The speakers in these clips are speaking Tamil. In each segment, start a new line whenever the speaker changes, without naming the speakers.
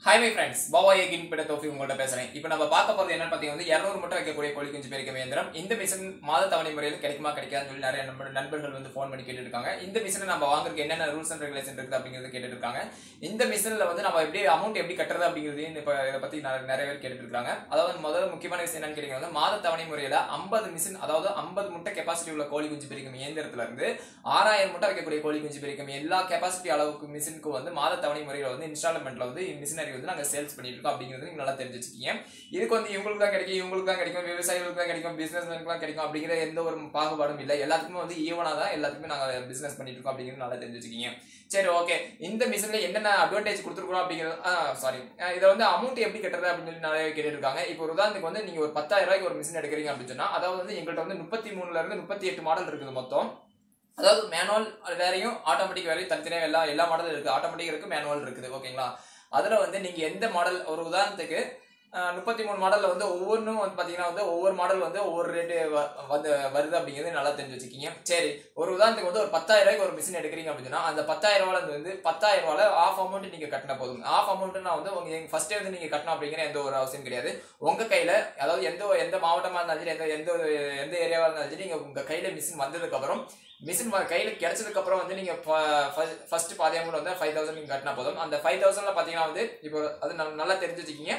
ஹாய் மை ஃப்ரெண்ட்ஸ் பாபா ஏகின் பிட தோஃபி உங்கள்கிட்ட பேசுறேன் இப்போ நம்ம பார்க்க போறது என்னன்னு பார்த்தீங்கன்னா வந்து இரநூறு மட்டும் வைக்கக்கூடிய கோழி குஞ்சு பெருக்க இயந்திரம் இந்த மிஷின் மாத தவணை முறையில் கிடைக்குமா கிடைக்காதுன்னு சொல்லி நிறைய நண்பர் நண்பர்கள் வந்து ஃபோன் பண்ணி கேட்டுட்டு இருக்காங்க இந்த மிஷினை நம்ம வாங்குறதுக்கு என்னென்ன ரூல்ஸ் அண்ட் ரெகுலேஷன் இருக்குது அப்படிங்கிறது கேட்டுட்டு இருக்காங்க இந்த மிஷினில் வந்து நம்ம எப்படி அமௌண்ட் எப்படி கட்டுறது அப்படிங்கிறதையும் இப்போ இதை பற்றி நிறைய நிறைய பேர் கேட்டுட்டு இருக்காங்க அதாவது முதல்ல முக்கியமான விஷயம் என்னன்னு கேட்டீங்கன்னா வந்து மாத தவணை முறையில் ஐம்பது மிஷின் அதாவது ஐம்பது முட்டை கெப்பாசிட்டி உள்ள கோழி குஞ்சு பிரிக்கும் இயந்திரத்துல இருந்து ஆறாயிரம் முட்டை வைக்கக்கூடிய கோழி குஞ்சு பிரிக்கும் எல்லா கெப்பாசிட்டி அளவுக்கு மிஷினுக்கு வந்து மாத தவணை முறையில் வந்து இன்ஸ்டால்மெண்ட்ல வந்து மிஷினரி வந்து நாங்கள் சேல்ஸ் பண்ணிட்டு இருக்கோம் அப்படிங்கிறது நீங்க நல்லா தெரிஞ்சு வச்சுக்கீங்க இதுக்கு வந்து இவங்களுக்கு தான் கிடைக்கும் இவங்களுக்கு தான் கிடைக்கும் விவசாயிகளுக்கு தான் கிடைக்கும் பிசினஸ் தான் கிடைக்கும் அப்படிங்கிற எந்த ஒரு பாகுபாடும் இல்லை எல்லாத்துக்குமே வந்து ஈவனாக தான் எல்லாத்துக்குமே நாங்கள் பிசினஸ் பண்ணிட்டு இருக்கோம் அப்படிங்கிறது நல்லா தெரிஞ்சு வச்சுக்கீங்க சரி ஓகே இந்த மிஷின்ல என்னென்ன அட்வான்டேஜ் கொடுத்துருக்கோம் அப்படிங்கிறது சாரி இதை வந்து அமௌண்ட் எப்படி கட்டுறது அப்படின்னு சொல்லி நிறைய கேட்டுட்டு இருக்காங்க இப்போ ஒரு உதாரணத்துக்கு வந்து நீங்க ஒரு பத்தாயிரம் ரூபாய்க்கு ஒரு மிஷின் எடுக்கிறீங்க அப்படின்னு சொன்னா அதாவது வந்து எங்கள்கிட்ட வந்து முப்பத்தி மூணுல இருந்து முப்பத்தி எட்டு மாடல் இருக்குது மொத்தம் அதாவது மேனுவல் வேறையும் ஆட்டோமேட்டிக் வேறையும் தனித்தனியாக எல்லா எல்லா மாடலும் இருக்குது ஆட்டோமேட்டிக் இருக்குது மேனுவல் இருக்குது ஓகேங்களா அதில் வந்து நீங்கள் எந்த மாடல் ஒரு உதாரணத்துக்கு முப்பத்தி மூணு மாடலில் வந்து ஒவ்வொன்றும் வந்து பார்த்தீங்கன்னா வந்து ஒவ்வொரு மாடல் வந்து ஒவ்வொரு ரேட்டு வந்து வருது அப்படிங்கிறது நல்லா தெரிஞ்சு வச்சுக்கிங்க சரி ஒரு உதாரணத்துக்கு வந்து ஒரு பத்தாயிரம் ரூபாய்க்கு ஒரு மிஷின் எடுக்கிறீங்க அப்படின்னா அந்த பத்தாயிரம் ரூபாய் வந்து பத்தாயிரம் ரூபாய் ஆஃப் அமௌண்ட் நீங்கள் கட்டின போதும் ஆஃப் அமௌண்ட்னா வந்து உங்க ஃபர்ஸ்டே வந்து நீங்கள் கட்டணும் அப்படிங்கிற எந்த ஒரு அவசியம் கிடையாது உங்கள் கையில் அதாவது எந்த எந்த மாவட்டமாக இருந்தாலும் சரி எந்த எந்த ஒரு எந்த ஏரியாவாக இருந்தாலும் சரி நீங்கள் உங்கள் கையில் மிஷின் வந்ததுக்கப்புறம் மிஷின் கையில் கிடைச்சதுக்கு அப்புறம் வந்து நீங்க ஃபர்ஸ்ட் பாதி அமௌண்ட் வந்து ஃபைவ் தௌசண்ட் நீங்க கட்டினா போதும் அந்த ஃபைவ் தௌசண்ட்ல பாத்தீங்கன்னா வந்து இப்போ அது நல்லா தெரிஞ்சு வச்சுக்கிங்க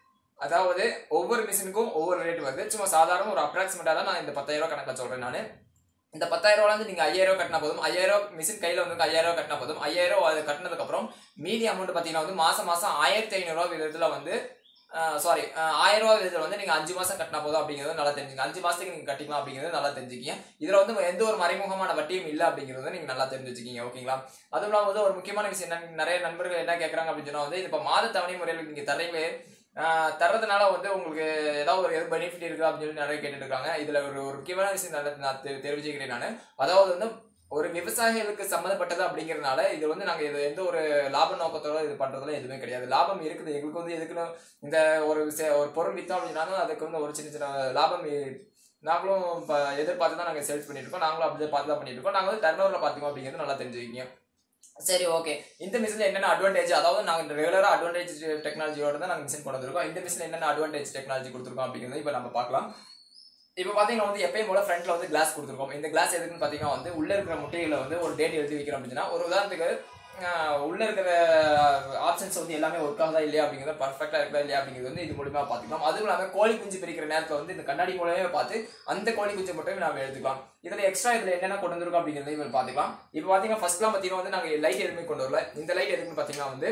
அதாவது ஒவ்வொரு மிஷினுக்கும் ஒவ்வொரு ரேட் வருது சும்மா சாதாரண ஒரு அப்ராக்சிமேட்டா தான் நான் இந்த பத்தாயிரம் ரூபாய் கணக்கில் சொல்றேன் நான் இந்த பத்தாயிரம் ரூபாய் வந்து நீங்க ஐயாயிரம் ரூபாய் கட்டினா போதும் ஐயாயிரம் ரூபாய் மிஷின் கையில வந்து ஐயாயிரம் ரூபாய் கட்டினா போதும் ஐயாயிரம் ரூபாய் அது கட்டினதுக்கு அப்புறம் மீதி அமௌண்ட் பாத்தீங்கன்னா வந்து மாசம் மாசம் ஆயிரத்தி ஐநூறு ரூபாய் விதத்துல வந்து சாரி ஆயிரம் ரூபாய் விதத்தில் வந்து நீங்கள் அஞ்சு மாதம் கட்டினா போதும் அப்படிங்கிறது நல்லா தெரிஞ்சுங்க அஞ்சு மாதத்துக்கு நீங்கள் கட்டிக்கலாம் அப்படிங்கிறது நல்லா தெரிஞ்சுக்கிங்க இதில் வந்து எந்த ஒரு மறைமுகமான வட்டியும் இல்லை அப்படிங்கிறது நீங்கள் நல்லா தெரிஞ்சு வச்சுக்கிங்க ஓகேங்களா அதுவும் இல்லாமல் வந்து ஒரு முக்கியமான விஷயம் என்ன நிறைய நண்பர்கள் என்ன கேட்குறாங்க அப்படின்னு சொன்னால் வந்து இப்போ மாத தவணை முறையில் நீங்கள் தர்றீங்களே தர்றதுனால வந்து உங்களுக்கு ஏதாவது ஒரு எது பெனிஃபிட் இருக்குது அப்படின்னு சொல்லி நிறைய கேட்டுட்டு இருக்காங்க இதில் ஒரு ஒரு முக்கியமான விஷயம் நல்ல நான் தெரிவிச்சுக்கிறேன் நான் அதாவது வந்து ஒரு விவசாயிகளுக்கு சம்மந்தப்பட்டது அப்படிங்கிறதுனால இது வந்து நாங்கள் இது எந்த ஒரு லாப நோக்கத்தோட இது பண்ணுறதுல எதுவுமே கிடையாது லாபம் இருக்குது எங்களுக்கு வந்து எதுக்குன்னு இந்த ஒரு ஒரு பொருள் விற்றோம் அப்படின்னாலும் அதுக்கு வந்து ஒரு சின்ன சின்ன லாபம் நாங்களும் இப்போ எதிர்பார்த்து தான் நாங்கள் சேல்ஸ் பண்ணிட்டு இருக்கோம் நாங்களும் அப்படி பார்த்து தான் பண்ணிட்டு இருக்கோம் நாங்கள் வந்து டர்ன் ஓவரில் பார்த்துக்கோம் அப்படிங்கிறது நல்லா தெரிஞ்சுக்கிங்க சரி ஓகே இந்த மிஷினில் என்னென்ன அட்வான்டேஜ் அதாவது நாங்கள் ரெகுலராக அட்வான்டேஜ் டெக்னாலஜியோட தான் நாங்கள் மிஷின் கொண்டு வந்திருக்கோம் இந்த மிஷினில் என்னென்ன அட்வான்டேஜ் டெக்னாலஜி கொடுத்துருக்கோம் அப்படிங்கிறது இப்போ நம்ம பார்க்கலாம் இப்போ பார்த்தீங்கன்னா வந்து எப்பயும் போல ஃப்ரண்ட்ல வந்து கிளாஸ் கொடுத்துருக்கோம் இந்த கிளாஸ் எதுக்குன்னு பார்த்தீங்கன்னா வந்து உள்ள இருக்கிற முட்டைகளை வந்து ஒரு டேட் எழுதி வைக்கிறோம் அப்படின்னா ஒரு உதாரணத்துக்கு உள்ள இருக்கிற ஆப்ஷன்ஸ் வந்து எல்லாமே ஒர்க் ஆகுதா இல்லையா அப்படிங்கிறத பர்ஃபெக்டா இருக்குதா இல்லையா அப்படிங்கிறது வந்து இது மூலியமா பார்த்துக்கலாம் அதுவும் இல்லாமல் கோழி குஞ்சு பிரிக்கிற நேரத்தில் வந்து இந்த கண்ணாடி மூலமே பார்த்து அந்த கோழி குஞ்சு மட்டும் நாம எடுத்துக்கலாம் இதில் எக்ஸ்ட்ரா இதில் என்னென்ன கொண்டு வந்திருக்கோம் அப்படிங்கிறதையும் பார்த்துக்கலாம் இப்போ பார்த்தீங்கன்னா ஃபர்ஸ்ட்லாம் பார்த்தீங்கன்னா வந்து நாங்கள் லைட் எதுவுமே கொண்டு வரல இந்த லைட் எதுக்குன்னு பார்த்தீங்கன்னா வந்து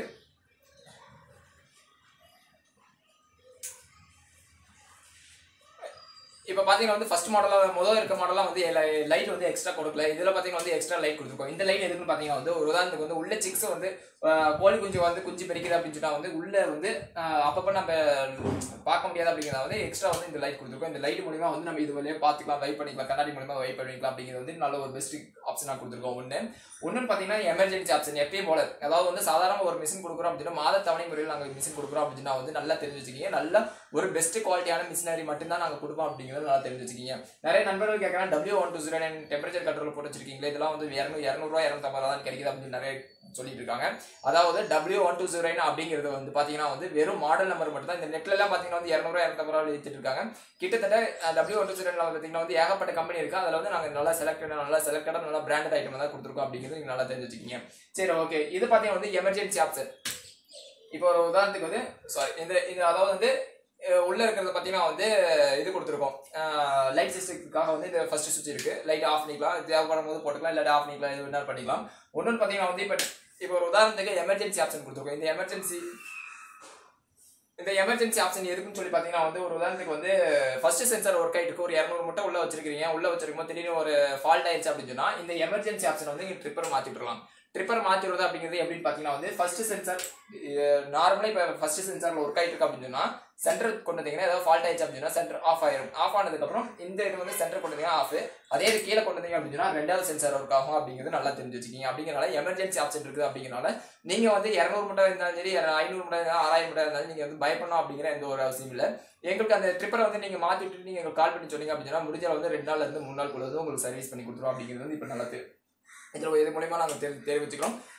இப்போ பார்த்தீங்கன்னா வந்து ஃபர்ஸ்ட் மாடலாக முதல் இருக்க மாடலாக வந்து லைட் வந்து எக்ஸ்ட்ரா கொடுக்கல இதில் பார்த்தீங்கன்னா வந்து எக்ஸ்ட்ரா லைட் கொடுத்துருக்கோம் இந்த லைட் எதுக்குன்னு பார்த்தீங்கன்னா வந்து ஒரு உதாரணத்துக்கு வந்து உள்ள சிக்ஸ் வந்து கோழி குஞ்சு வந்து குஞ்சு பெருக்குது அப்படின்னு சொன்னா வந்து உள்ள வந்து அப்பப்போ நம்ம பார்க்க முடியாது அப்படிங்கிறத வந்து எக்ஸ்ட்ரா வந்து இந்த லைட் கொடுத்துருக்கோம் இந்த லைட் மூலியமா வந்து நம்ம இது வழியாக பார்த்துக்கலாம் வைப் பண்ணிக்கலாம் கண்ணாடி மூலியமா வைப் பண்ணிக்கலாம் அப்படிங்கிறது வந்து நல்ல ஒரு பெஸ்ட் ஆப்ஷனாக கொடுத்துருக்கோம் ஒன்று ஒன்றுன்னு பார்த்தீங்கன்னா எமர்ஜென்சி ஆப்ஷன் எப்பயும் போல அதாவது வந்து சாதாரண ஒரு மிஷின் கொடுக்குறோம் அப்படின்னா மாத தவணை முறையில் நாங்கள் மிஷின் கொடுக்குறோம் அப்படின்னா வந்து நல்லா தெரிஞ்சு வச்சுக்கிங்க நல்ல ஒரு பெஸ்ட் குவாலிட்டியான மிஷினரி மட்டும்தான் நாங்கள் கொடுப்போம் அப்படிங்கிறது நல்லா தெரிஞ்சு வச்சுக்கிங்க நிறைய நண்பர்கள் கேட்குறாங்க W one two zero nine temperature control போட்டு வச்சிருக்கீங்களா இதெல்லாம் வந்து இரநூறு இரநூறுவா இரநூத்தம்பது தான் கிடைக்குது அப்படின்னு நிறைய சொல்லிட்டு இருக்காங்க அதாவது W one two zero nine அப்படிங்கிறது வந்து பார்த்தீங்கன்னா வந்து வெறும் மாடல் நம்பர் மட்டும் தான் இந்த நெட்ல எல்லாம் பார்த்தீங்கன்னா வந்து இரநூறுவா இரநூத்தம்பது ரூபா எடுத்துட்டு இருக்காங்க கிட்டத்தட்ட W one two zero nine பார்த்தீங்கன்னா வந்து ஏகப்பட்ட கம்பெனி இருக்கு அதில் வந்து நாங்கள் நல்லா செலக்டட் நல்லா செலக்டடாக நல்லா பிராண்டட் ஐட்டம் தான் கொடுத்துருக்கோம் அப்படிங்கிறது நீங்கள் நல்லா தெரிஞ்சு வச்சுக்கீங்க சரி ஓகே இது பார்த்தீங்கன்னா வந்து எமர்ஜென்சி ஆப்ஷன் இப்போ ஒரு உதாரணத்துக்கு வந்து சாரி இந்த இது அதாவது வந்து உள்ள இருக்கிறத பார்த்தீங்கன்னா வந்து இது கொடுத்துருக்கோம் லைட் சிஸ்டத்துக்காக வந்து இது ஃபர்ஸ்ட் சுவிட்ச் இருக்கு லைட் ஆஃப் பண்ணிக்கலாம் தேவைப்படும் போது போட்டுக்கலாம் இல்லாட்டி ஆஃப் பண்ணிக்கலாம் இது வேணாலும் பண்ணிக்கலாம் ஒன்றுன்னு பார்த்தீங்கன்னா வந்து இப்போ இப்போ ஒரு உதாரணத்துக்கு எமர்ஜென்சி ஆப்ஷன் கொடுத்துருக்கோம் இந்த எமர்ஜென்சி இந்த எமர்ஜென்சி ஆப்ஷன் எதுக்குன்னு சொல்லி பார்த்தீங்கன்னா வந்து ஒரு உதாரணத்துக்கு வந்து ஃபர்ஸ்ட் சென்சார் ஒர்க் ஆயிட்டு ஒரு இரநூறு மட்டும் உள்ள வச்சிருக்கீங்க உள்ள வச்சிருக்கும் திடீர்னு ஒரு ஃபால்ட் ஆயிடுச்சு அப்படின்னு சொன்னா இந்த எமர்ஜென்சி ஆப்ஷன் வந்து நீங்க ட்ரிப்பர் மாத்தி விட்டுறலாம் ட்ரிப்பர் மாத்தி விடுறது அப்படிங்கிறது எப்படின்னு பார்த்தீங்கன்னா வந்து ஃபர்ஸ்ட் சென்சார் நார்மலாக இப்போ ஃபர்ஸ்ட் சென்சார்ல ஒர்க் ஆயிட்டு இருக்கு அப்படின்னு சொன்னா சென்டர் கொண்டு வந்தீங்கன்னா ஏதாவது ஃபால்ட் ஆயிடுச்சு அப்படின்னா சென்டர் ஆஃப் ஆயிரும் ஆஃப் ஆனதுக்கப்புறம் இந்த இது வந்து சென்டர் கொண்டு வந்தீங்கன்னா ஆஃப் அதே இது கீழே கொண்டு வந்தீங்க அப்படின்னா ரெண்டாவது சென்சார் ஒர்க் ஆகும் அப்படிங்கிறது நல்லா தெரிஞ்சு வச்சுக்கிங்க அப்படிங்கிறனால எமர்ஜென்சி ஆப்ஷன் இருக்குது அப்படிங்கிறனால நீங்க வந்து இரநூறு மட்டும் இருந்தாலும் சரி ஐநூறு மட்டும் இருந்தாலும் ஆறாயிரம் மட்டும் இருந்தாலும் நீங்க வந்து பயப்படணும் அப்படிங்கிற எந்த ஒரு அவசியம் இல்லை எங்களுக்கு அந்த ட்ரிப்பரை வந்து நீங்க மாத்தி விட்டு நீங்க எங்களுக்கு கால் பண்ணி சொன்னீங்க அப்படின்னா முடிஞ்ச வந்து ரெண்டு நாள்ல இருந்து மூணு நாள் குள்ள உங்களுக்கு சர்வீஸ் பண்ணி கொடுத்துருவோம் அப்படிங்கிறது வந்து இப்போ நல்லா இதில் இது மூலயமா நாங்கள் தெரி தெரிவிச்சுக்கிறோம்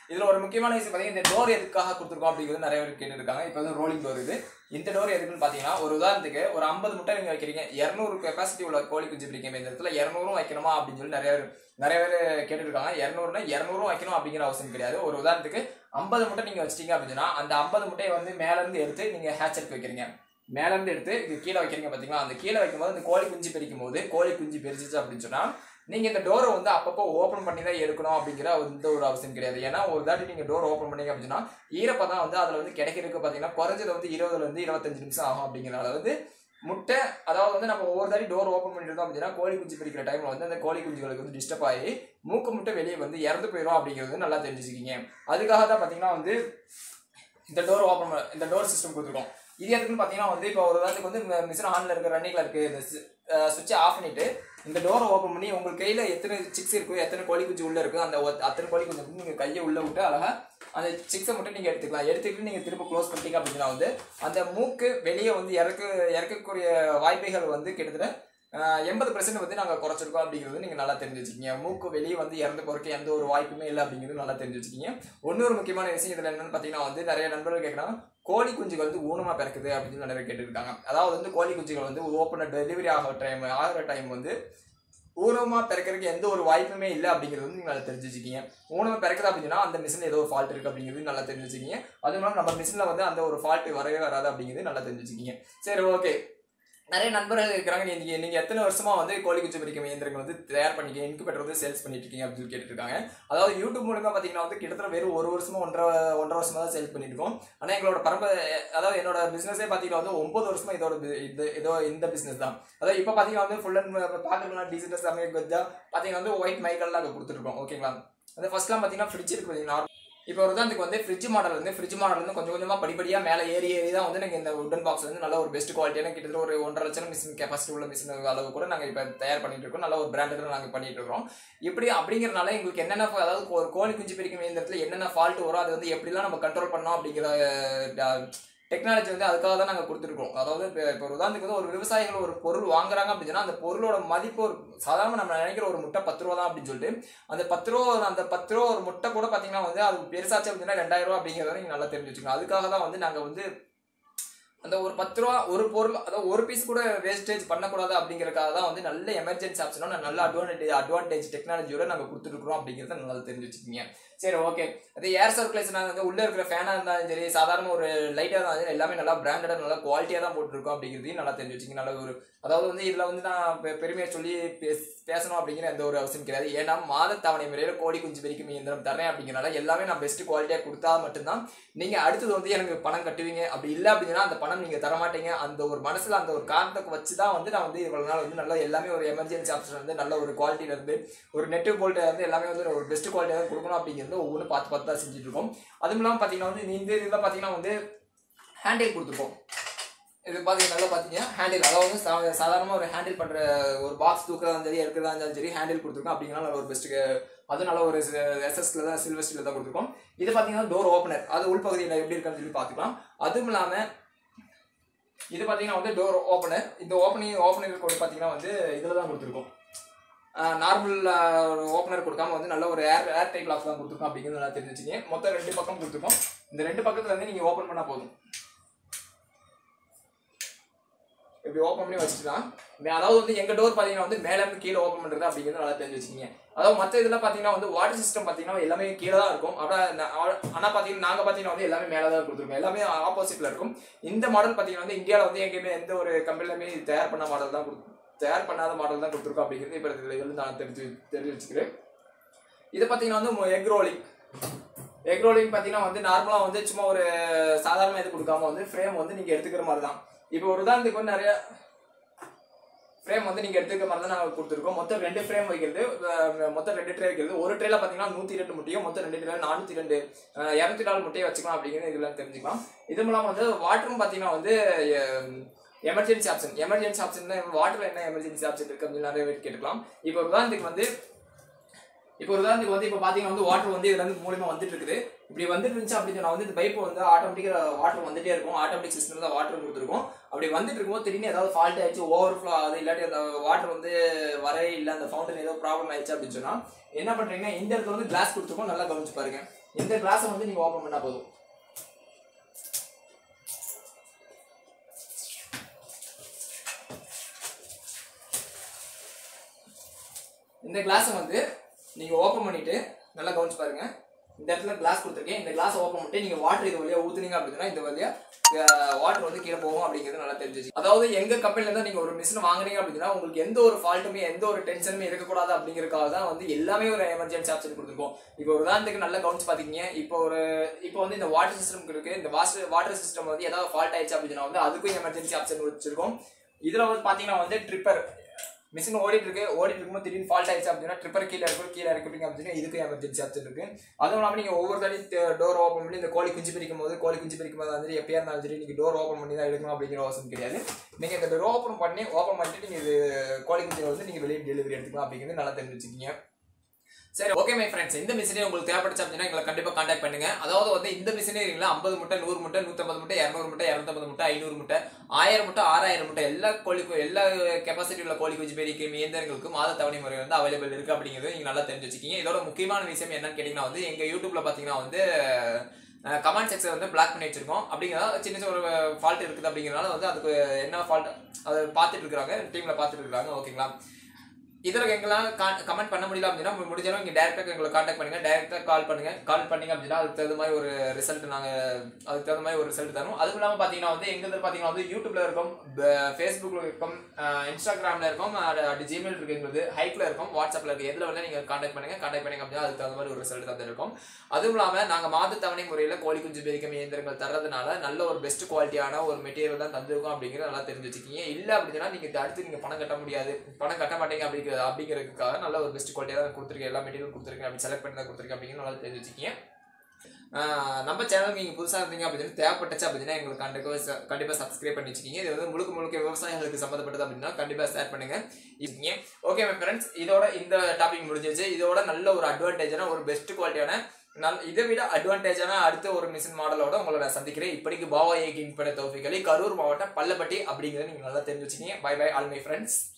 இதுல ஒரு முக்கியமான விஷயம் பார்த்தீங்கன்னா இந்த டோர் எதுக்காக கொடுத்துருக்கோம் அப்படிங்கிறது நிறைய பேர் கேட்டுருக்காங்க இப்போ வந்து ரோலிங் டோர் இது இந்த டோர் எதுக்குன்னு பார்த்தீங்கன்னா ஒரு உதாரணத்துக்கு ஒரு ஐம்பது முட்டை நீங்க வைக்கிறீங்க இரநூறு கெப்பாசிட்டி உள்ள கோழி குஞ்சு பிடிக்கும் இந்த இடத்துல இரநூறும் வைக்கணுமா அப்படின்னு சொல்லி நிறைய பேர் நிறைய பேர் கேட்டுருக்காங்க இரநூறுனா இரநூறும் வைக்கணும் அப்படிங்கிற அவசியம் கிடையாது ஒரு உதாரணத்துக்கு ஐம்பது முட்டை நீங்க வச்சிட்டீங்க அப்படின்னா அந்த ஐம்பது முட்டையை வந்து மேல இருந்து எடுத்து நீங்க ஹேச்சருக்கு வைக்கிறீங்க மேல இருந்து எடுத்து இது கீழே வைக்கிறீங்க பாத்தீங்களா அந்த கீழே வைக்கும்போது அந்த கோழி குஞ்சு பிரிக்கும் போது கோழி குஞ்சு பிரிச்சிச்சு அப்படின்னு சொன்னா நீங்க இந்த டோரை வந்து அப்பப்போ ஓப்பன் பண்ணி தான் எடுக்கணும் அப்படிங்கிற எந்த ஒரு அவசியம் கிடையாது ஏன்னா ஒரு தாட்டி நீங்க டோர் ஓப்பன் பண்ணீங்க அப்படின்னா ஈரப்பதம் வந்து அதுல வந்து கிடைக்கிறதுக்கு பாத்தீங்கன்னா குறைஞ்சது வந்து இருபதுல இருந்து இருபத்தஞ்சு நிமிஷம் ஆகும் அப்படிங்கிறனால வந்து முட்டை அதாவது வந்து நம்ம ஒவ்வொரு தாட்டி டோர் ஓப்பன் பண்ணிருந்தோம் அப்படின்னா கோழி குஞ்சு பிரிக்கிற டைம்ல வந்து அந்த கோழி குஞ்சுகளுக்கு வந்து டிஸ்டர்ப் ஆகி மூக்கு முட்டை வெளியே வந்து இறந்து போயிடும் அப்படிங்கிறது நல்லா தெரிஞ்சுக்கிங்க அதுக்காக தான் பாத்தீங்கன்னா வந்து இந்த டோர் ஓப்பன் இந்த டோர் சிஸ்டம் கொடுத்துருக்கோம் இது எதுக்குன்னு பார்த்தீங்கன்னா வந்து இப்போ ஒரு உதாரணத்துக்கு வந்து மிஷின் ஆன்ல இருக்கு ரன்னிங்ல இருக்கு இந்த சுவிட்சை ஆஃப் பண்ணிட்டு இந்த டோரை ஓப்பன் பண்ணி உங்க கையில எத்தனை சிக்ஸ் இருக்கோ எத்தனை கோழி குஞ்சு உள்ள இருக்கு அந்த ஒத்- அத்தனை கோழி குஞ்சு வந்து நீங்க கையை உள்ள விட்டு அழகா அந்த சிக்ஸை மட்டும் நீங்க எடுத்துக்கலாம் எடுத்துக்கிட்டு நீங்க திரும்ப க்ளோஸ் பண்ணிட்டீங்க அப்படின்னா வந்து அந்த மூக்கு வெளியே வந்து இறக்க இறக்கக்கூடிய வாய்ப்புகள் வந்து கிட்டத்தட்ட எண்பது பர்சன்ட் வந்து நாங்கள் குறைச்சிருக்கோம் அப்படிங்கிறது நீங்கள் நல்லா தெரிஞ்சு வச்சுக்கீங்க மூக்கு வெளியே வந்து இறந்து போறதுக்கு எந்த ஒரு வாய்ப்புமே இல்லை அப்படிங்கிறது நல்லா தெரிஞ்சு வச்சுக்கீங்க இன்னொரு முக்கியமான விஷயம் இதில் என்னன்னு பார்த்தீங்கன்னா வந்து நிறைய நண்பர்கள் கேட்குறாங்க கோழி குஞ்சுகள் வந்து ஊனமாக பிறக்குது அப்படின்னு சொல்லி நிறைய பேர் கேட்டுருக்காங்க அதாவது வந்து கோழி குஞ்சுகள் வந்து ஓப்பன் டெலிவரி ஆகிற டைம் ஆகிற டைம் வந்து ஊனமா பிறக்கிறதுக்கு எந்த ஒரு வாய்ப்புமே இல்லை அப்படிங்கிறது வந்து நீங்க நல்லா தெரிஞ்சு வச்சுக்கீங்க ஊனமா பிறக்குது அப்படின்னா அந்த மிஷின் ஏதோ ஒரு ஃபால்ட் இருக்கு அப்படிங்கிறது நல்லா தெரிஞ்சு வச்சுக்கீங்க அது இல்லாமல் நம்ம மிஷினில் வந்து அந்த ஒரு ஃபால்ட் வரவே வராது அப்படிங்கிறது நல்லா தெரிஞ்சு வச்சுக்கீங்க சரி ஓகே நிறைய நண்பர்கள் இருக்கிறாங்க நீங்க நீங்க எத்தனை வருஷமா வந்து கோழி குஞ்சு பிரிக்கும் இயந்திரங்கள் வந்து தயார் பண்ணிக்க இன்குபேட்டர் வந்து சேல்ஸ் பண்ணிட்டு இருக்கீங்க அப்படின்னு சொல்லி கேட்டுட்டு இருக்காங்க அதாவது யூடியூப் மூலமா பாத்தீங்கன்னா வந்து கிட்டத்தட்ட வெறும் ஒரு வருஷமா ஒன்றரை ஒன்றரை வருஷமா தான் சேல்ஸ் பண்ணிட்டு இருக்கோம் ஆனா எங்களோட பரம்பரை அதாவது என்னோட பிசினஸே பாத்தீங்கன்னா வந்து ஒன்பது வருஷமா இதோட bu- இது இதோ இந்த பிசினஸ் தான் அதாவது இப்போ பாத்தீங்கன்னா வந்து ஃபுல் அண்ட் பாக்குறதுலாம் டிஜிட்டல் சமையல் கொஞ்சா பாத்தீங்கன்னா வந்து ஒயிட் மைக்கெல்லாம் அங்கே கொடுத்துருக்கோம் ஓகேங்களா அந்த ஃபர்ஸ்ட்லாம் பாத்தீங்கன்னா ஃப்ரிட்ஜ் இருக்கு பாத்தீங்கன்னா இப்போ ஒரு உதாரணத்துக்கு வந்து ஃப்ரிட்ஜ் மாடல் வந்து ஃப்ரிட்ஜ் மாடல் வந்து கொஞ்சம் கொஞ்சமாக படிப்படியாக மேலே ஏறி ஏறி தான் வந்து நாங்கள் இந்த உடன் பாக்ஸ் வந்து நல்ல ஒரு பெஸ்ட் குவாலிட்டியான கிட்டத்தட்ட ஒரு ஒன்றரை லட்சம் மிஷின் கெப்பாசிட்டி உள்ள மிஷின் அளவு கூட நாங்கள் இப்போ தயார் பண்ணிட்டு இருக்கோம் நல்ல ஒரு பிராண்டட் நாங்கள் பண்ணிட்டு இருக்கோம் இப்படி அப்படிங்கிறனால எங்களுக்கு என்னென்ன fa- அதாவது ஒரு கோழி குஞ்சு பிரிக்கும் இயந்திரத்தில் என்னென்ன ஃபால்ட் வரும் அது வந்து எப்படிலாம் நம்ம கண்ட்ரோல் பண்ணோம் அப்படிங்கிற டெக்னாலஜி வந்து அதுக்காக தான் நாங்கள் கொடுத்துருக்கோம் அதாவது இப்போ இப்போ ஒரு உதாரணத்துக்கு வந்து ஒரு விவசாயிகள் ஒரு பொருள் வாங்குறாங்க அப்படின்னு சொன்னா அந்த பொருளோட மதிப்பு ஒரு சாதாரண நம்ம நினைக்கிற ஒரு முட்டை பத்து ரூபா தான் அப்படின்னு சொல்லிட்டு அந்த பத்து ரூபா அந்த பத்து ரூபா ஒரு முட்டை கூட பார்த்தீங்கன்னா வந்து அது பெருசாச்சு அப்படின்னா ரெண்டாயிரம் ரூபா அப்படிங்கிறத நீங்கள் நல்லா தெரிஞ்சு வச்சுக்கணும் அதுக்காக தான் வந்து நாங்கள் வந்து அந்த ஒரு பத்து ரூபா ஒரு பொருள் அதாவது ஒரு பீஸ் கூட வேஸ்டேஜ் பண்ணக்கூடாது அப்படிங்கறதுக்காக தான் வந்து நல்ல எமர்ஜென்சி ஆப்ஷனோட நல்ல அட்வான்டேஜ் அட்வான்டேஜ் டெக்னாலஜியோட நாங்கள் கொடுத்துருக்குறோம் அப்படிங்கிறத நல்லா தெரிஞ்சு வச்சுக்கோங்க சரி ஓகே அது ஏர் சர்க்குலேஷன் வந்து உள்ள இருக்கிற ஃபேனாக இருந்தாலும் சரி சாதாரண ஒரு லைட்டாக இருந்தாலும் சரி எல்லாமே நல்லா பிராண்டடாக நல்லா குவாலிட்டியாக தான் போட்டிருக்கோம் அப்படிங்கிறதையும் நல்லா தெரிஞ்சு வச்சுங்க நல்ல ஒரு அதாவது வந்து இதில் வந்து நான் பெ- பெருமையை சொல்லி பேச- பேசணும் அப்படிங்கிற எந்த ஒரு அவசியம் கிடையாது ஏன்னா மாத தவணை முறையில் கோடி குஞ்சு வரைக்கும் இயந்திரம் தரேன் அப்படிங்கிறனால எல்லாமே நான் பெஸ்ட் குவாலிட்டியாக கொடுத்தா மட்டும்தான் நீங்கள் அடுத்தது வந்து எனக்கு பணம் கட்டுவீங்க அப்படி இல்லை அப்படின்னா அந்த பணம் நீங்கள் தர மாட்டீங்க அந்த ஒரு மனசில் அந்த ஒரு காரணத்தை வச்சு தான் வந்து நான் வந்து இவ்வளோ நாள் வந்து நல்ல எல்லாமே ஒரு எமர்ஜென்சி ஆப்ஷன் வந்து நல்ல ஒரு குவாலிட்டியில இருந்து ஒரு நெட் போல்ட்டை வந்து எல்லாமே வந்து ஒரு பெஸ்ட் குவாலிட்டியாக தான் கொடுக்கணும் அப்படிங்கிறது ஒவ்வொன்றும் பார்த்து பார்த்து தான் செஞ்சுட்டு இருக்கோம் அதுவும் இல்லாமல் பார்த்தீங்கன்னா வந்து இந்த இதில் பார்த்தீங்கன்னா வந்து ஹேண்டில் கொடுத்துருப்போம் இது பார்த்தீங்கன்னா நல்லா பார்த்தீங்க ஹேண்டில் அதாவது சா- சாதாரணமா ஒரு ஹேண்டில் பண்ணுற ஒரு பாக்ஸ் தூக்கிறதா சரி இருக்கிறதா இருந்தாலும் சரி ஹேண்டில் கொடுத்துருக்கோம் அப்படிங்கிறனால நல்ல ஒரு பெஸ்ட்டுக்கு அது நல்ல ஒரு எஸ்எஸ்ல தான் சில்வர் ஸ்டீல் தான் கொடுத்துருக்கோம் இது பார்த்தீங்கன்னா டோர் ஓப்பனர் அது உள்பகுதியில் எப்படி இருக்குன்னு சொல்லி பார்த்துக்கலாம் அதுவும் இல்லாமல் இது பார்த்தீங்கன்னா வந்து டோர் ஓப்பனர் இந்த ஓப்பனிங் ஓப்பனர் கூட பார்த்தீங்கன்னா வந்து இதில் தான் கொடுத்துருக்கோம் நார்மல் ஓப்பனர் கொடுக்காம வந்து நல்ல ஒரு ஏர் ஏர் டைப் லாக் தான் கொடுத்துருக்கோம் அப்படிங்கிறது நல்லா தெரிஞ்சு வச்சுங்க மொத்தம் ரெண்டு பக்கம் கொடுத்துருக்கோம் இந்த ரெண்டு பக்கத்துல இருந்து நீங்கள் ஓப்பன் பண்ணால் போதும் இப்படி ஓப்பன் பண்ணி வச்சுக்கலாம் மே- அதாவது வந்து எங்க டோர் பாத்தீங்கன்னா வந்து மேல இருந்து கீழே ஓப்பன் பண்றது அப்படிங்கிறது நல்லா தெரிஞ்சு வச்சுக்கீங்க அதாவது மத்த இதுல பாத்தீங்கன்னா வந்து வாட்டர் சிஸ்டம் பாத்தீங்கன்னா எல்லாமே கீழே தான் இருக்கும் ஆனா நா- ஆனா பாத்தீங்கன்னா நாங்க பாத்தீங்கன்னா வந்து எல்லாமே மேல தான் கொடுத்துருக்கோம் எல்லாமே ஆப்போசிட்ல இருக்கும் இந்த மாடல் பாத்தீங்கன்னா வந்து இந்தியாவில் வந்து எங்கேயுமே எந்த ஒரு கம்பெனிலுமே தயார் பண்ண மாடல் தான் கொடுத்து தயார் பண்ணாத மாடல் தான் கொடுத்துருக்கோம் அப்படிங்கிறது இப்போ இதுல இருந்து நான் தெரிஞ்சு தெரிஞ்சு வச்சுக்கிறேன் இது பாத்தீங்கன்னா வந்து எக் ரோலிங் எக் ரோலிங் பார்த்தீங்கன்னா வந்து நார்மலாக வந்து சும்மா ஒரு சாதாரண இது கொடுக்காம வந்து ஃப்ரேம் வந்து நீங்கள் எடுத்துக்கிற மாதிரி தான் இப்போ ஒரு உதாரணத்துக்கு வந்து நிறைய ஃப்ரேம் வந்து நீங்கள் எடுத்துக்கிற மாதிரி தான் நாங்கள் கொடுத்துருக்கோம் மொத்தம் ரெண்டு ஃப்ரேம் வைக்கிறது அஹ் மொத்தம் ரெண்டு ட்ரே வைக்கிறது ஒரு ட்ரேல பார்த்தீங்கன்னா நூற்றி ரெண்டு முட்டையும் மொத்தம் ரெண்டு ட்ரே நானூற்றி ரெண்டு இரநூத்தி நாலு முட்டையை வச்சுக்கலாம் அப்படிங்கிறது இதெல்லாம் தெரிஞ்சுக்கலாம் இது மூலமாக வந்து வாட்டரும் பார்த்தீங்கன்னா வந்து emergency option emergency option water என்ன எமர்ஜென்சி ஆப்ஷன் இருக்கு அப்படின்னு நிறைய பேர் கேட்டுக்கலாம் இப்போ ஒரு உதாரணத்துக்கு வந்து இப்போ ஒரு உதாரணத்துக்கு வந்து இப்போ பார்த்தீங்கன்னா வந்து வாட்டர் வந்து இதுல இருந்து மூலியமா வந்துட்டு இருக்குது இப்படி வந்துட்டு இருந்துச்சு அப்படின்னு சொன்னா வந்து இந்த பைப் வந்து ஆட்டோமேட்டிக்கா வாட்டர் வந்துட்டே இருக்கும் ஆட்டோமேட்டிக் சிஸ்டம் தான் வாட்டர் கொடுத்துருக்கும் அப்படி வந்துட்டு இருக்கும்போது திடீர்னு ஏதாவது ஃபால்ட் ஆயிடுச்சு ஓவர் ஃப்ளோ ஆகுது இல்லாட்டி அந்த வாட்டர் வந்து வரவே இல்லை அந்த ஃபவுண்டன் ஏதோ ப்ராப்ளம் ஆயிடுச்சு அப்படின்னு சொன்னா என்ன பண்றீங்கன்னா இந்த இடத்துல வந்து கிளாஸ் கொடுத்துருக்கோம் நல்லா கவனிச்சு பாருங்க இந்த கிளாஸை வந்து நீங்க ஓபன் பண்ணா போதும் இந்த கிளாஸை வந்து நீங்க ஓபன் பண்ணிட்டு நல்லா கவனிச்சு பாருங்க இந்த இடத்துல கிளாஸ் கொடுத்துருக்கேன் இந்த கிளாஸ் ஓப்பன் பண்ணிட்டு நீங்க வாட்டர் இது வழியா ஊத்துனீங்க அப்படின்னா இந்த வழியா வாட்டர் வந்து கீழே போகும் அப்படிங்கிறது நல்லா தெரிஞ்சிச்சு அதாவது எங்க கம்பெனில இருந்து நீங்க ஒரு மிஷின் வாங்குறீங்க அப்படின்னா உங்களுக்கு எந்த ஒரு ஃபால்ட்டுமே எந்த ஒரு டென்ஷனுமே இருக்கக்கூடாது அப்படிங்கறதுக்காக தான் வந்து எல்லாமே ஒரு எமர்ஜென்சி ஆப்ஷன் கொடுத்துருக்கோம் இப்போ ஒரு உதாரணத்துக்கு நல்லா கவனிச்சு பாத்தீங்க இப்போ ஒரு இப்போ வந்து இந்த வாட்டர் சிஸ்டம் இருக்கு இந்த வாட்டர் வாட்டர் சிஸ்டம் வந்து ஏதாவது ஃபால்ட் ஆயிடுச்சு அப்படின்னா வந்து அதுக்கும் எமர்ஜென்சி ஆப்ஷன் வச்சிருக்கோம் இதுல வந்து பாத்தீங்கன்னா வந்து ட்ரிப்பர் மிஷின் ஓடிட்டு இருக்கு ஓடிட்டு இருக்கும்போது திடீர்னு ஃபால்ட் ஆயிடுச்சு அப்படின்னா ட்ரிப்பர் கீழே இருக்கும் கீழே இறக்கிட்டீங்க அப்படின்னா இதுக்கு எமர்ஜென்சி ஆப்ஷன் இருக்கு அதுவும் இல்லாமல் நீங்க ஒவ்வொரு தடவை டோர் ஓப்பன் பண்ணி இந்த கோழி குஞ்சு பிரிக்கும் போது கோழி குஞ்சு பிரிக்கும் போது வந்து எப்பயா இருந்தாலும் சரி நீங்க டோர் ஓப்பன் பண்ணி தான் எடுக்கணும் அப்படிங்கிற அவசியம் கிடையாது நீங்க இந்த டோர் ஓப்பன் பண்ணி ஓப்பன் பண்ணிட்டு நீங்க இது கோழி குஞ்சு வந்து நீங்க வெளியே டெலிவரி எடுத்துக்கலாம் அப்படிங்கிறது நல்லா தெரிஞ்சு வச்சுக்கீங்க சரி ஓகே மை ஃப்ரெண்ட்ஸ் இந்த மிஷினே உங்களுக்கு தேவைப்படுச்சு அப்படின்னா எங்களை கண்டிப்பா காண்டாக்ட் பண்ணுங்க அதாவது வந்து இந்த மிஷினே இருக்கீங்களா ஐம்பது முட்டை நூறு முட்டை நூற்றம்பது முட்டை இரநூறு முட்டை இரநூத்தம்பது முட்டை ஐநூறு முட்டை ஆயிரம் முட்டை ஆறாயிரம் முட்டை எல்லா கோழி எல்லா கெப்பாசிட்டி உள்ள கோழி குஞ்சு பெரிய இயந்திரங்களுக்கு மாத தவணை முறை வந்து அவைலபிள் இருக்கு அப்படிங்கிறது நீங்க நல்லா தெரிஞ்சு வச்சுக்கீங்க இதோட முக்கியமான விஷயம் என்னன்னு கேட்டீங்கன்னா வந்து எங்க யூடியூப்ல பாத்தீங்கன்னா வந்து கமெண்ட் செக்ஷன் வந்து பிளாக் பண்ணி வச்சிருக்கோம் அப்படிங்கிறதால சின்ன சின்ன ஒரு ஃபால்ட் இருக்குது அப்படிங்கிறனால வந்து அதுக்கு என்ன ஃபால்ட் அதை பார்த்துட்டு இருக்காங்க டீம்ல பார்த்துட்டு இருக்காங்க ஓகேங்களா இதில் எங்கெல்லாம் கமெண்ட் பண்ண முடியல அப்படின்னா உங்களுக்கு முடிஞ்ச அளவு நீங்கள் டேரெக்டாக எங்களை காண்டாக்ட் பண்ணுங்க டேரெக்டாக கால் பண்ணுங்க கால் பண்ணீங்க அப்படின்னா அதுக்கு தகுந்த மாதிரி ஒரு ரிசல்ட் நாங்கள் அதுக்கு தகுந்த மாதிரி ஒரு ரிசல்ட் தரும் அதுவும் இல்லாமல் பார்த்தீங்கன்னா வந்து எங்களுக்கு பார்த்தீங்கன்னா வந்து யூடியூப்ல இருக்கும் ஃபேஸ்புக்கில் இருக்கும் இன்ஸ்டாகிராமில் இருக்கும் அப்படி ஜிமெயில் இருக்கு எங்களுக்கு ஹைக்கில் இருக்கும் வாட்ஸ்அப்பில் இருக்கு எதில் வேணால் நீங்கள் காண்டாக்ட் பண்ணுங்க காண்டாக்ட் பண்ணிங்க அப்படின்னா அதுக்கு தகுந்த மாதிரி ஒரு ரிசல்ட் தந்துருக்கும் அதுவும் இல்லாமல் நாங்கள் மாத தவணை முறையில் கோழி குஞ்சு பெருக்கம் இயந்திரங்கள் தர்றதுனால நல்ல ஒரு பெஸ்ட் குவாலிட்டியான ஒரு மெட்டீரியல் தான் தந்திருக்கோம் அப்படிங்கிறத நல்லா தெரிஞ்சு வச்சுக்கீங்க இல்லை அப்படின்னா நீங்கள் அடுத்து நீங்கள் பணம் கட்ட முடியாது பணம் கட்ட மாட்டீங்க அப்படிங்கிற அப்படிங்கிறதுக்காக நல்ல ஒரு பெஸ்ட் குவாலிட்டியாக தான் கொடுத்துருக்கேன் எல்லா மெட்டீரியல் கொடுத்துருக்கேன் அப்படி செலக்ட் பண்ணி தான் கொடுத்துருக்கேன் அப்படிங்கிற நல்லா தெரிஞ்சு வச்சுக்கீங்க ஆஹ் நம்ம சேனலுக்கு நீங்கள் புதுசாக இருந்தீங்க அப்படின்னு தேவைப்பட்டுச்சு அப்படின்னா எங்களுக்கு கண்டிப்பாக கண்டிப்பாக சப்ஸ்கிரைப் பண்ணி வச்சுக்கீங்க இது வந்து முழுக்க முழுக்க விவசாயிகளுக்கு சம்மந்தப்பட்டது அப்படின்னா கண்டிப்பாக ஷேர் பண்ணுங்க இருக்கீங்க ஓகே மை ஃப்ரெண்ட்ஸ் இதோட இந்த டாபிக் முடிஞ்சிருச்சு இதோட நல்ல ஒரு அட்வான்டேஜான ஒரு பெஸ்ட் குவாலிட்டியான நல் இதை விட அட்வான்டேஜான அடுத்த ஒரு மிஷின் மாடலோட உங்களை நான் சந்திக்கிறேன் இப்படிக்கு பாவா ஏகின் பட தோஃபிகளி கரூர் மாவட்டம் பள்ளப்பட்டி அப்படிங்கிறத நீங்கள் நல்லா தெரிஞ்சு வச்சுக்கீங்க bye bye all my friends